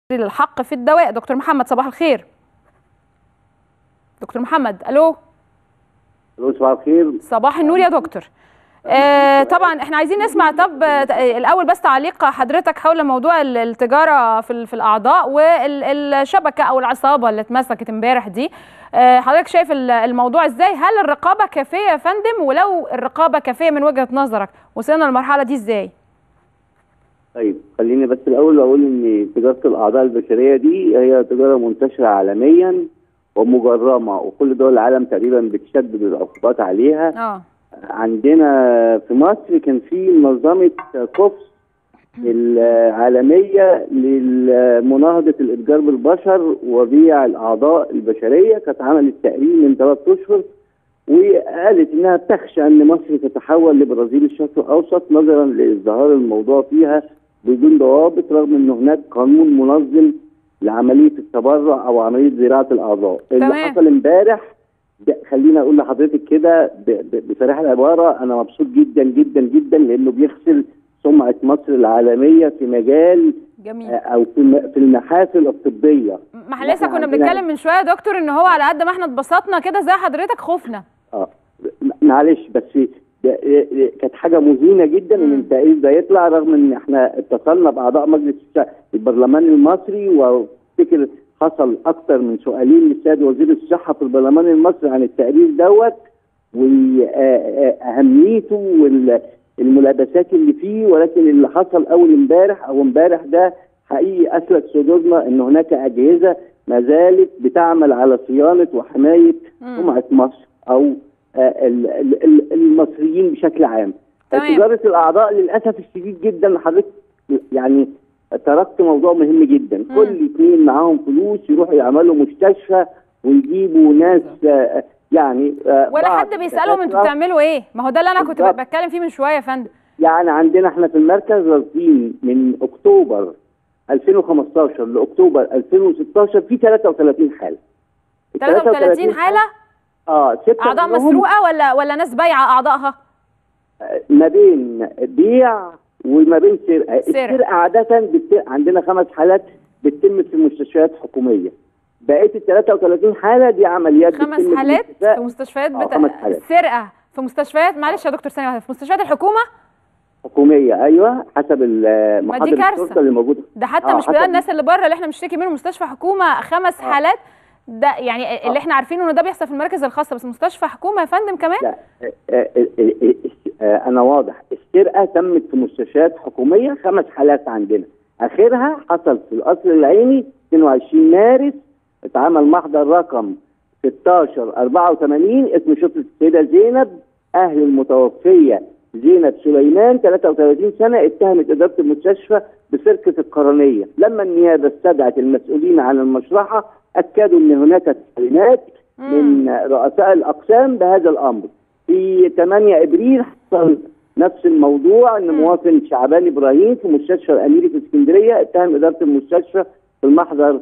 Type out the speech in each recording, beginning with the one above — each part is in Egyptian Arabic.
للحق في الدواء دكتور محمد صباح الخير دكتور محمد الو الو صباح الخير صباح النور يا دكتور آه طبعا احنا عايزين نسمع طب آه، الاول بس تعليق حضرتك حول موضوع ال- التجاره في ال- في الاعضاء والشبكه او العصابه اللي اتمسكت امبارح دي آه حضرتك شايف ال- الموضوع ازاي هل الرقابه كافيه يا فندم ولو الرقابه كافيه من وجهه نظرك وصلنا للمرحله دي ازاي طيب خليني بس الاول اقول ان تجاره الاعضاء البشريه دي هي تجاره منتشره عالميا ومجرمه وكل دول العالم تقريبا بتشدد العقوبات عليها اه عندنا في مصر كان في منظمه كوفس العالميه لمناهضه الاتجار بالبشر وبيع الاعضاء البشريه كانت عملت تقرير من ثلاث اشهر وقالت انها تخشى ان مصر تتحول لبرازيل الشرق الاوسط نظرا لازدهار الموضوع فيها بدون ضوابط رغم ان هناك قانون منظم لعمليه التبرع او عمليه زراعه الاعضاء. اللي تمام. حصل امبارح ده خليني اقول لحضرتك كده ب- ب- بصراحه العباره انا مبسوط جدا جدا جدا لانه بيغسل سمعه مصر العالميه في مجال جميل آه، او في الم- في المحافل الطبيه. ما احنا لسه إحنا كنا عندنا- بنتكلم من شويه يا دكتور ان هو على قد ما احنا اتبسطنا كده زي حضرتك خفنا اه م- معلش بس ده- ده- كانت حاجه مهينه جدا ان مم. التأييد ده يطلع رغم ان احنا اتصلنا باعضاء مجلس الش- البرلمان المصري وافتكر حصل اكتر من سؤالين للسيد وزير الصحه في البرلمان المصري عن التقرير دوت واهميته والملابسات اللي فيه ولكن اللي حصل اول امبارح او امبارح ده حقيقي اسلك صدورنا ان هناك اجهزه ما زالت بتعمل على صيانه وحمايه مم. سمعه مصر او آه، ال- ال- ال- المصريين بشكل عام. تمام. تجاره الاعضاء للاسف الشديد جدا حضرتك يعني تركت موضوع مهم جدا مم. كل اتنين معاهم فلوس يروحوا يعملوا مستشفى ويجيبوا ناس آه، يعني آه، ولا بعض حد بيسالهم انتوا الدكاترة- بتعملوا ايه ما هو ده اللي انا كنت بالظبط. بتكلم فيه من شويه يا فندم يعني عندنا احنا في المركز راصدين من اكتوبر 2015 لاكتوبر 2016 في 33 حاله ال 33 حاله اه ستة اعضاء منهم مسروقه ولا ولا ناس بايعه اعضائها ما بين بيع وما بين سرقه سرقة. السرقه عاده بت... عندنا خمس حالات بتتم في مستشفيات حكوميه بقيه ال 33 حاله دي عمليات خمس بتتم حالات بالاتفاق. في مستشفيات آه، بتا... خمس حالات. سرقه في مستشفيات معلش يا دكتور ثانيه واحدة، في مستشفيات الحكومه حكوميه ايوه حسب ال- ما دي محاضر كارثة. الشرطه اللي موجوده ده حتى آه، مش حسب- بقى الناس اللي بره اللي احنا بنشتكي منهم مستشفى حكومه خمس آه. حالات ده يعني اللي احنا عارفينه انه ده بيحصل في المراكز الخاصه بس مستشفى حكومه يا فندم كمان لا آه، آه، آه، آه، آه، انا واضح السرقه تمت في مستشفيات حكوميه خمس حالات عندنا اخرها حصل في القصر العيني 22 مارس اتعمل محضر رقم 16 84 اسم شرطه السيده زينب اهل المتوفيه زينب سليمان 33 سنه اتهمت اداره المستشفى بسرقه القرنيه لما النيابه استدعت المسؤولين عن المشرحه اكدوا ان هناك تعليمات من رؤساء الاقسام بهذا الامر في 8 ابريل حصل نفس الموضوع ان مم. مواطن شعبان ابراهيم في مستشفى الاميري في اسكندريه اتهم اداره المستشفى في المحضر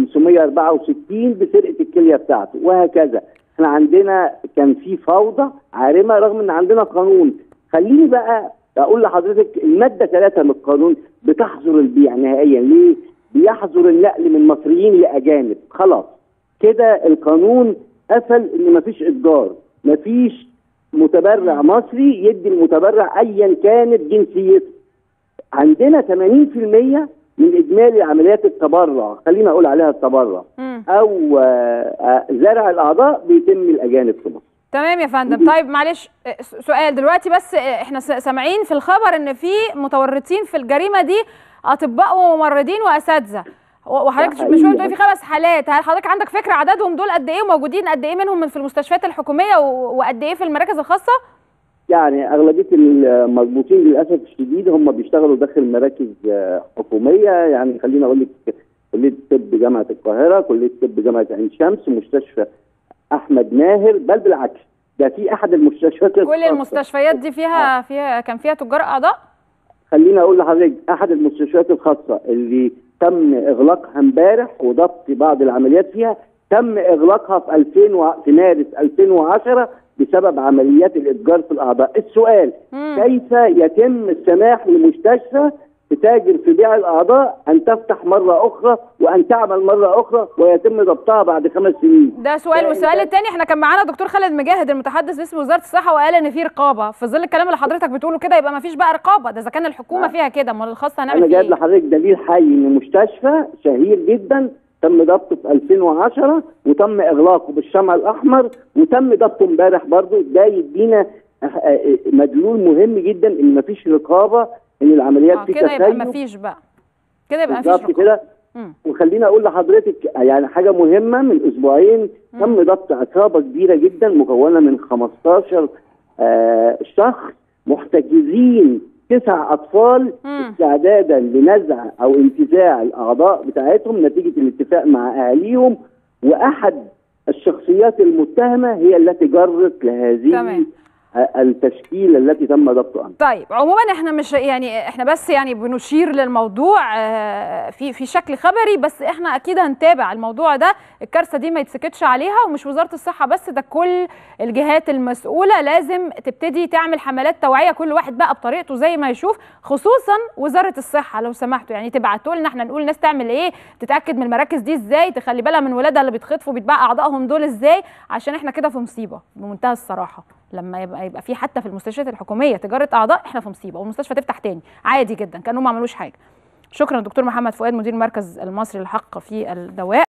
564 بسرقه الكليه بتاعته وهكذا احنا عندنا كان في فوضى عارمه رغم ان عندنا قانون خليني بقى اقول لحضرتك الماده 3 من القانون بتحظر البيع نهائيا ليه؟ بيحظر النقل من مصريين لاجانب خلاص كده القانون قفل ان مفيش اتجار مفيش متبرع مصري يدي المتبرع ايا كانت جنسيته عندنا 80% من اجمالي عمليات التبرع خلينا اقول عليها التبرع مم. او آه، آه، زرع الاعضاء بيتم الاجانب في مصر تمام يا فندم طيب معلش اه، س- سؤال دلوقتي بس اه، احنا س- سامعين في الخبر ان في متورطين في الجريمه دي اطباء وممرضين واساتذه و- وحضرتك ده مش حقيقي. بتقولي في خمس حالات هل حضرتك عندك فكره عددهم دول قد ايه وموجودين قد ايه منهم من في المستشفيات الحكوميه و- وقد ايه في المراكز الخاصه يعني اغلبيه المربوطين للاسف الشديد هم بيشتغلوا داخل مراكز آه، حكوميه يعني خليني اقول لك كليه الطب جامعه القاهره كليه الطب جامعه عين شمس مستشفى احمد ماهر بل بالعكس ده في احد المستشفيات كل الخاصة. المستشفيات دي فيها فيها كان فيها تجار اعضاء خليني اقول لحضرتك احد المستشفيات الخاصه اللي تم اغلاقها امبارح وضبط بعض العمليات فيها تم اغلاقها في 2000 و... في مارس 2010 بسبب عمليات الاتجار في الاعضاء السؤال مم. كيف يتم السماح لمستشفى تتاجر في بيع الاعضاء ان تفتح مره اخرى وان تعمل مره اخرى ويتم ضبطها بعد خمس سنين ده سؤال ده والسؤال إنتاج- الثاني احنا كان معانا دكتور خالد مجاهد المتحدث باسم وزاره الصحه وقال ان في رقابه في ظل الكلام اللي حضرتك بتقوله كده يبقى ما فيش بقى رقابه ده اذا كان الحكومه آه. فيها كده امال الخاص هنعمل انا فيه جايب ايه لحضرتك دليل حي ان مستشفى شهير جدا تم ضبطه في 2010 وتم اغلاقه بالشمع الاحمر وتم ضبطه امبارح برضه ده يدينا آه، آه، مدلول مهم جدا ان مفيش رقابه ان العمليات اه في كده يبقى ما تسيب فيش بقى كده يبقى ما فيش بالظبط رقابه كده مم. وخليني اقول لحضرتك يعني حاجه مهمه من اسبوعين تم ضبط عصابه كبيره جدا مكونه من 15 آه شخص محتجزين تسع اطفال مم. استعدادا لنزع او انتزاع الاعضاء بتاعتهم نتيجه الاتفاق مع اهاليهم واحد الشخصيات المتهمه هي التي جرت لهذه تمام. آه، التشكيله التي تم ضبطها طيب عموما احنا مش يعني احنا بس يعني بنشير للموضوع آه، في في شكل خبري بس احنا اكيد هنتابع الموضوع ده الكارثه دي ما يتسكتش عليها ومش وزاره الصحه بس ده كل الجهات المسؤوله لازم تبتدي تعمل حملات توعيه كل واحد بقى بطريقته زي ما يشوف خصوصا وزاره الصحه لو سمحتوا يعني تبعتوا لنا احنا نقول الناس تعمل ايه تتاكد من المراكز دي ازاي تخلي بالها من ولادها اللي بيتخطفوا بيتباع اعضائهم دول ازاي عشان احنا كده في مصيبه بمنتهى الصراحه لما يبقى يبقى في حتى في المستشفيات الحكوميه تجاره اعضاء احنا في مصيبه والمستشفى تفتح تاني عادي جدا كانهم ما عملوش حاجه شكرا دكتور محمد فؤاد مدير المركز المصري للحق في الدواء